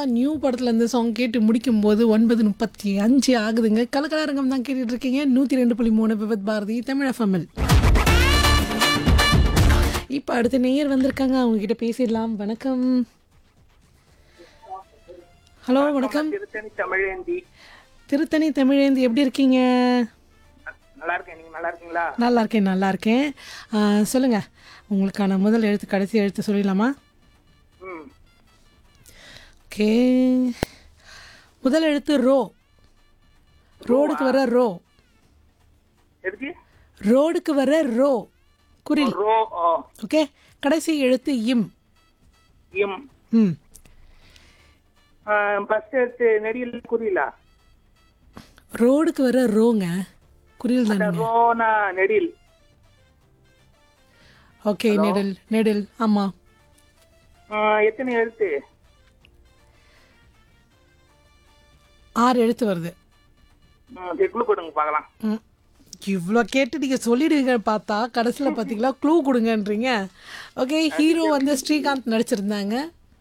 new படத்துல இருந்து song கேட்டு முடிக்கும்போது ஒன்பது முப்பத்தி அஞ்சு ஆகுதுங்க கலக்கலாரங்கம் தான் கேட்டுட்டு இருக்கீங்க நூற்றி ரெண்டு புள்ளி மூணு விபத் பாரதி தமிழ் எஃப்எம்எல் இப்போ அடுத்த நேயர் வந்திருக்காங்க அவங்க கிட்ட பேசிடலாம் வணக்கம் ஹலோ வணக்கம் திருத்தணி தமிழேந்தி திருத்தணி தமிழேந்தி எப்படி இருக்கீங்க நல்லா இருக்கேன் நீங்க நல்லா இருக்கீங்களா நல்லா இருக்கேன் நல்லா இருக்கேன் ஆ, சொல்லுங்க உங்களுக்கான முதல் எழுத்து கடைசி எழுத்து சொல்லிடலாமா ம் ஓகே முதல் எழுத்து ரோ ரோடுக்கு வர ரோ எதுக்கு ரோடுக்கு வர ரோ குரில் ரோ ஓ, ஓகே கடைசி எழுத்து இம் இம் ம் ஃபர்ஸ்ட் எடுத்து நெடியில் குறியிலா ரோடுக்கு வர ரோங்க குரில் தானே ரோனா நெடில் ஓகே நெடில் நெடில் ஆமாம் ஆ, எத்தனை எழுத்து ஆறு எழுத்து வருது செக்குழு கொடுங்க பார்க்கலாம் ம் இவ்வளோ கேட்டு நீங்கள் சொல்லிடுவீங்க பார்த்தா கடைசியில் பார்த்தீங்களா க்ளூ கொடுங்கன்றீங்க ஓகே ஹீரோ வந்து ஸ்ரீகாந்த் நடிச்சிருந்தாங்க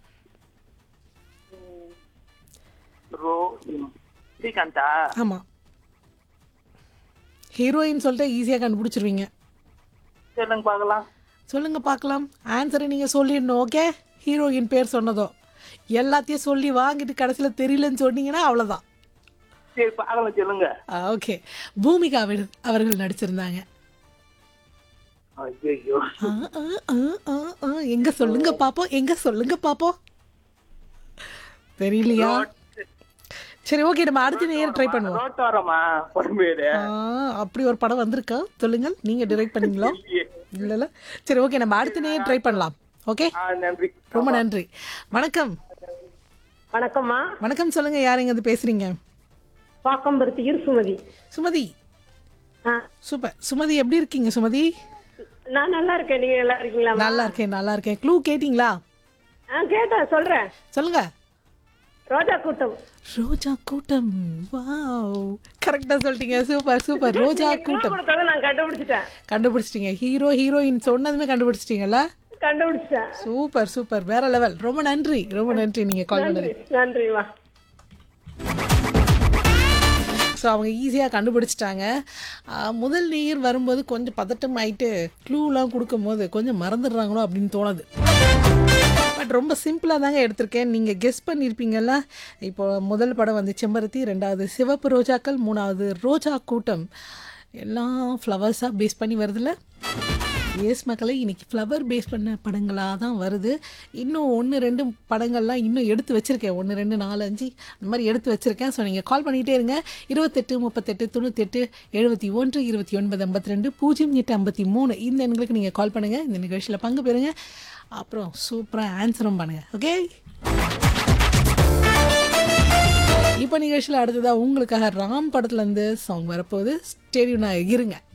ரோ இம் ஸ்ரீகாந்தா ஆமாம் ஹீரோயின் சொல்லிட்டு ஈஸியாக கண்டுபிடிச்சிருவீங்க சொல்லுங்க பார்க்கலாம் சொல்லுங்க பார்க்கலாம் ஆன்சரை நீங்கள் சொல்லிடணும் ஓகே ஹீரோயின் பேர் சொன்னதோ எல்லாத்தையும் சொல்லி வாங்கிட்டு கடைசியில் தெரியலன்னு சொன்னீங்கன்னா அவ்வளோதான் சரி பார்க்கலாம் சொல்லுங்க ஓகே பூமிகா அவர் அவர்கள் நடிச்சிருந்தாங்க ஐயோ ஆ, ஆ, ஆ, ஆ, ஆ, எங்க சொல்லுங்க பாப்போம் எங்க சொல்லுங்க பாப்போம் தெரியலையா சரி ஓகே நம்ம அடுத்த நேரம் ட்ரை பண்ணுவோம் ரோட்டோரமா படம் பேரு ஆ, அப்படி ஒரு படம் வந்திருக்கா சொல்லுங்கள் நீங்க டிரெக்ட் பண்ணீங்களா இல்லைல்ல சரி ஓகே நம்ம அடுத்த நேரம் ட்ரை பண்ணலாம் ஓகே ஆ நன்றி ரொம்ப நன்றி வணக்கம் வணக்கம்மா வணக்கம் சொல்லுங்க யார் இங்க பேசுறீங்க பாக்கம்பருத்தி இரு சுமதி சுமதி ஆ, சூப்பர் சுமதி எப்படி இருக்கீங்க சுமதி நான் நல்லா இருக்கேன் நீங்க நல்லா இருக்கீங்களா நல்லா இருக்கேன் நல்லா இருக்கேன் க்ளூ கேட்டிங்களா ஆ கேட்டேன் சொல்றேன் சொல்லுங்க ரோஜா கூட்டம் ரோஜா கூட்டம் வாவ் கரெக்டா சொல்லிட்டீங்க சூப்பர் சூப்பர் ரோஜா கூட்டம் கொடுத்தாலும் நான் கண்டுபிடிச்சிட்டேன் கண்டுபிடிச்சிட்டீங்க ஹீரோ ஹீரோயின் சொன்னதுமே கண்டுபிடிச்சிட்டீங்கல்ல கண்டுபிடிச்சிட்டேன் சூப்பர் சூப்பர் வேற லெவல் ரொம்ப நன்றி ரொம்ப நன்றி நீங்க கால் பண்ணது நன்றிம்மா ஸோ அவங்க ஈஸியாக கண்டுபிடிச்சிட்டாங்க ஆஹ், முதல் நீர் வரும்போது கொஞ்சம் பதட்டம் ஆயிட்டு க்ளூலாம் கொடுக்கும்போது கொஞ்சம் மறந்துடுறாங்களோ அப்படின்னு தோணுது பட் ரொம்ப சிம்பிளாக தாங்க எடுத்திருக்கேன் நீங்கள் கெஸ் பண்ணியிருப்பீங்கல்ல இப்போ முதல் படம் வந்து செம்பருத்தி ரெண்டாவது சிவப்பு ரோஜாக்கள் மூணாவது ரோஜா கூட்டம் எல்லாம் ஃப்ளவர்ஸாக பேஸ் பண்ணி வருதுல்ல எஸ் மக்களை இன்னைக்கு ஃப்ளவர் பேஸ் பண்ண படங்களாக தான் வருது இன்னும் ஒன்று ரெண்டு படங்கள்லாம் இன்னும் எடுத்து வச்சுருக்கேன் ஒன்று ரெண்டு நாலு அஞ்சு அந்த மாதிரி எடுத்து வச்சுருக்கேன் ஸோ நீங்கள் கால் பண்ணிகிட்டே இருங்க இருபத்தெட்டு முப்பத்தெட்டு தொண்ணூத்தெட்டு எழுபத்தி ஒன்று இருபத்தி ஒன்பது ஐம்பத்தி ரெண்டு பூஜ்ஜியம் எட்டு ஐம்பத்தி மூணு இந்த எண்களுக்கு நீங்கள் கால் பண்ணுங்கள் இந்த நிகழ்ச்சியில் பங்கு பெறுங்க அப்புறம் சூப்பராக ஆன்சரும் பண்ணுங்கள் ஓகே இப்போ நிகழ்ச்சியில் அடுத்ததாக உங்களுக்காக ராம் படத்துலேருந்து சாங் வரப்போகுது ஸ்டேடியம் இருங்க